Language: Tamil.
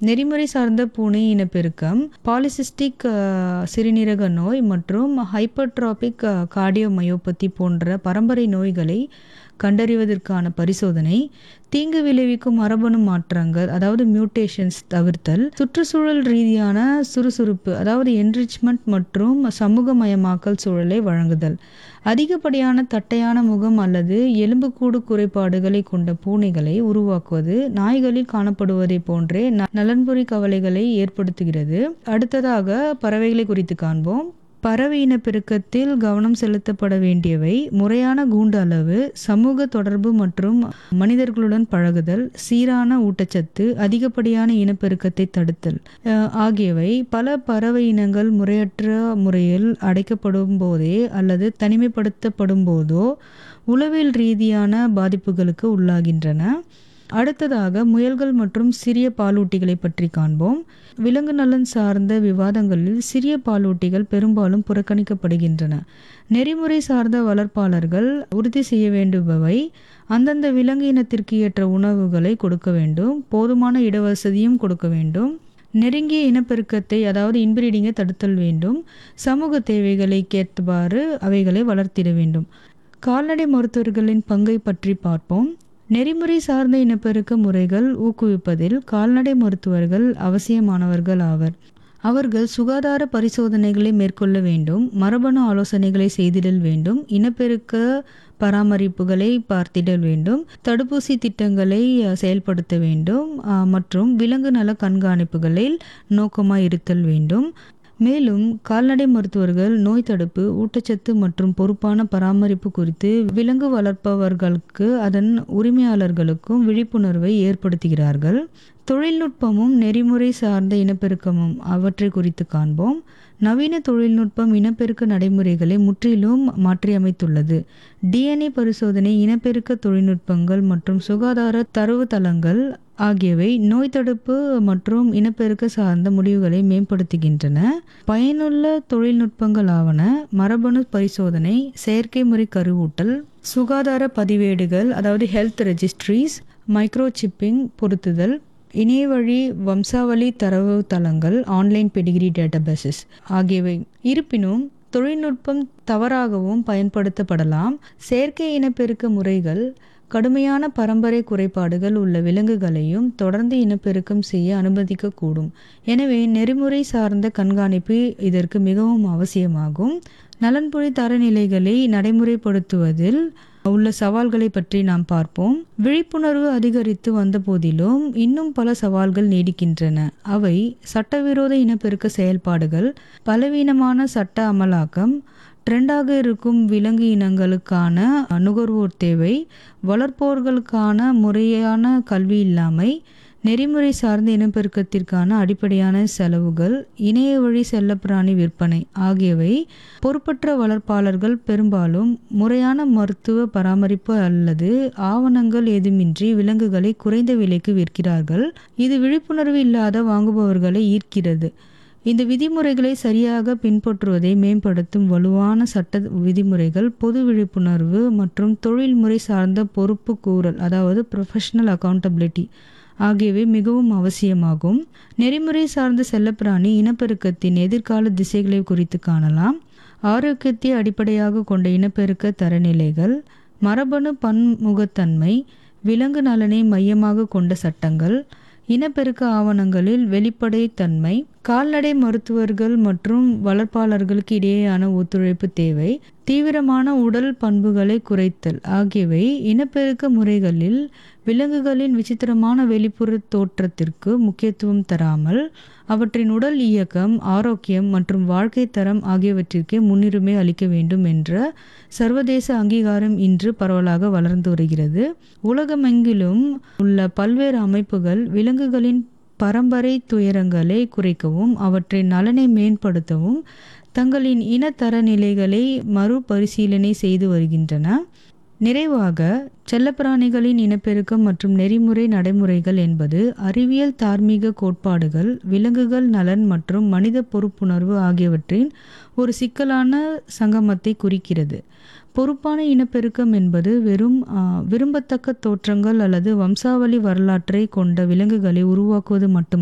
நெறிமுறை சார்ந்த பூனை இனப்பெருக்கம் பாலிசிஸ்டிக் சிறுநீரக நோய் மற்றும் ஹைப்பர்ட்ராபிக் கார்டியோமயோபதி போன்ற பரம்பரை நோய்களை கண்டறிவதற்கான பரிசோதனை தீங்கு விளைவிக்கும் மரபணு மாற்றங்கள் அதாவது மியூட்டேஷன்ஸ் தவிர்த்தல் சுற்றுச்சூழல் ரீதியான சுறுசுறுப்பு அதாவது என்ரிச்மெண்ட் மற்றும் சமூகமயமாக்கல் சூழலை வழங்குதல் அதிகப்படியான தட்டையான முகம் அல்லது எலும்புக்கூடு குறைபாடுகளை கொண்ட பூனைகளை உருவாக்குவது நாய்களில் காணப்படுவதை போன்றே நலன்புரி கவலைகளை ஏற்படுத்துகிறது அடுத்ததாக பறவைகளை குறித்து காண்போம் பறவை இனப்பெருக்கத்தில் கவனம் செலுத்தப்பட வேண்டியவை முறையான கூண்டு அளவு சமூக தொடர்பு மற்றும் மனிதர்களுடன் பழகுதல் சீரான ஊட்டச்சத்து அதிகப்படியான இனப்பெருக்கத்தை தடுத்தல் ஆகியவை பல பறவை இனங்கள் முறையற்ற முறையில் அடைக்கப்படும் போதே அல்லது தனிமைப்படுத்தப்படும் போதோ உளவியல் ரீதியான பாதிப்புகளுக்கு உள்ளாகின்றன அடுத்ததாக முயல்கள் மற்றும் சிறிய பாலூட்டிகளை பற்றி காண்போம் விலங்கு நலன் சார்ந்த விவாதங்களில் சிறிய பாலூட்டிகள் பெரும்பாலும் புறக்கணிக்கப்படுகின்றன நெறிமுறை சார்ந்த வளர்ப்பாளர்கள் உறுதி செய்ய வேண்டுபவை அந்தந்த விலங்கு இனத்திற்கு ஏற்ற உணவுகளை கொடுக்க வேண்டும் போதுமான இடவசதியும் கொடுக்க வேண்டும் நெருங்கிய இனப்பெருக்கத்தை அதாவது இன்பிரீடிங்கை தடுத்தல் வேண்டும் சமூக தேவைகளை கேட்டவாறு அவைகளை வளர்த்திட வேண்டும் கால்நடை மருத்துவர்களின் பங்கை பற்றி பார்ப்போம் நெறிமுறை சார்ந்த இனப்பெருக்க முறைகள் ஊக்குவிப்பதில் கால்நடை மருத்துவர்கள் அவசியமானவர்கள் ஆவர் அவர்கள் சுகாதார பரிசோதனைகளை மேற்கொள்ள வேண்டும் மரபணு ஆலோசனைகளை செய்திடல் வேண்டும் இனப்பெருக்க பராமரிப்புகளை பார்த்திடல் வேண்டும் தடுப்பூசி திட்டங்களை செயல்படுத்த வேண்டும் மற்றும் விலங்கு நல கண்காணிப்புகளில் நோக்கமாக இருத்தல் வேண்டும் மேலும் கால்நடை மருத்துவர்கள் நோய் தடுப்பு ஊட்டச்சத்து மற்றும் பொறுப்பான பராமரிப்பு குறித்து விலங்கு வளர்ப்பவர்களுக்கு அதன் உரிமையாளர்களுக்கும் விழிப்புணர்வை ஏற்படுத்துகிறார்கள் தொழில்நுட்பமும் நெறிமுறை சார்ந்த இனப்பெருக்கமும் அவற்றை குறித்து காண்போம் நவீன தொழில்நுட்பம் இனப்பெருக்க நடைமுறைகளை முற்றிலும் மாற்றியமைத்துள்ளது டிஎன்ஏ பரிசோதனை இனப்பெருக்க தொழில்நுட்பங்கள் மற்றும் சுகாதார தரவுத்தளங்கள் ஆகியவை நோய் தடுப்பு மற்றும் இனப்பெருக்க சார்ந்த முடிவுகளை மேம்படுத்துகின்றன பயனுள்ள தொழில்நுட்பங்கள் ஆவன மரபணு பரிசோதனை செயற்கை முறை கருவூட்டல் சுகாதார பதிவேடுகள் அதாவது ஹெல்த் ரெஜிஸ்ட்ரிஸ் மைக்ரோசிப்பிங் பொருத்துதல் இணையவழி வம்சாவளி தரவு தளங்கள் ஆன்லைன் பெடிகிரி டேட்டாபேசஸ் ஆகியவை இருப்பினும் தொழில்நுட்பம் தவறாகவும் பயன்படுத்தப்படலாம் செயற்கை இனப்பெருக்க முறைகள் கடுமையான பரம்பரை குறைபாடுகள் உள்ள விலங்குகளையும் தொடர்ந்து இனப்பெருக்கம் செய்ய அனுமதிக்கக்கூடும் எனவே நெறிமுறை சார்ந்த கண்காணிப்பு இதற்கு மிகவும் அவசியமாகும் நலன்புரி தரநிலைகளை நடைமுறைப்படுத்துவதில் உள்ள சவால்களை பற்றி நாம் பார்ப்போம் விழிப்புணர்வு அதிகரித்து வந்த போதிலும் இன்னும் பல சவால்கள் நீடிக்கின்றன அவை சட்டவிரோத இனப்பெருக்க செயல்பாடுகள் பலவீனமான சட்ட அமலாக்கம் ட்ரெண்டாக இருக்கும் விலங்கு இனங்களுக்கான நுகர்வோர் தேவை வளர்ப்போர்களுக்கான முறையான கல்வி இல்லாமை நெறிமுறை சார்ந்த இனப்பெருக்கத்திற்கான அடிப்படையான செலவுகள் இணைய வழி செல்லப்பிராணி விற்பனை ஆகியவை பொறுப்பற்ற வளர்ப்பாளர்கள் பெரும்பாலும் முறையான மருத்துவ பராமரிப்பு அல்லது ஆவணங்கள் ஏதுமின்றி விலங்குகளை குறைந்த விலைக்கு விற்கிறார்கள் இது விழிப்புணர்வு இல்லாத வாங்குபவர்களை ஈர்க்கிறது இந்த விதிமுறைகளை சரியாக பின்பற்றுவதை மேம்படுத்தும் வலுவான சட்ட விதிமுறைகள் பொது விழிப்புணர்வு மற்றும் தொழில்முறை சார்ந்த பொறுப்பு கூறல் அதாவது ப்ரொஃபஷனல் அக்கௌண்டபிலிட்டி ஆகியவை மிகவும் அவசியமாகும் நெறிமுறை சார்ந்த செல்லப்பிராணி இனப்பெருக்கத்தின் எதிர்கால திசைகளை குறித்து காணலாம் ஆரோக்கியத்தை அடிப்படையாக கொண்ட இனப்பெருக்க தரநிலைகள் மரபணு பன்முகத்தன்மை விலங்கு நலனை மையமாக கொண்ட சட்டங்கள் இனப்பெருக்க ஆவணங்களில் வெளிப்படைத்தன்மை கால்நடை மருத்துவர்கள் மற்றும் வளர்ப்பாளர்களுக்கு இடையேயான ஒத்துழைப்பு தேவை தீவிரமான உடல் பண்புகளை குறைத்தல் ஆகியவை இனப்பெருக்க முறைகளில் விலங்குகளின் விசித்திரமான வெளிப்புற தோற்றத்திற்கு முக்கியத்துவம் தராமல் அவற்றின் உடல் இயக்கம் ஆரோக்கியம் மற்றும் வாழ்க்கை தரம் ஆகியவற்றிற்கே முன்னுரிமை அளிக்க வேண்டும் என்ற சர்வதேச அங்கீகாரம் இன்று பரவலாக வளர்ந்து வருகிறது உலகமெங்கிலும் உள்ள பல்வேறு அமைப்புகள் விலங்குகளின் பரம்பரை துயரங்களை குறைக்கவும் அவற்றின் நலனை மேம்படுத்தவும் தங்களின் இன தரநிலைகளை மறுபரிசீலனை செய்து வருகின்றன நிறைவாக செல்லப்பிராணிகளின் இனப்பெருக்கம் மற்றும் நெறிமுறை நடைமுறைகள் என்பது அறிவியல் தார்மீக கோட்பாடுகள் விலங்குகள் நலன் மற்றும் மனித பொறுப்புணர்வு ஆகியவற்றின் ஒரு சிக்கலான சங்கமத்தை குறிக்கிறது பொறுப்பான இனப்பெருக்கம் என்பது வெறும் விரும்பத்தக்க தோற்றங்கள் அல்லது வம்சாவளி வரலாற்றை கொண்ட விலங்குகளை உருவாக்குவது மட்டும்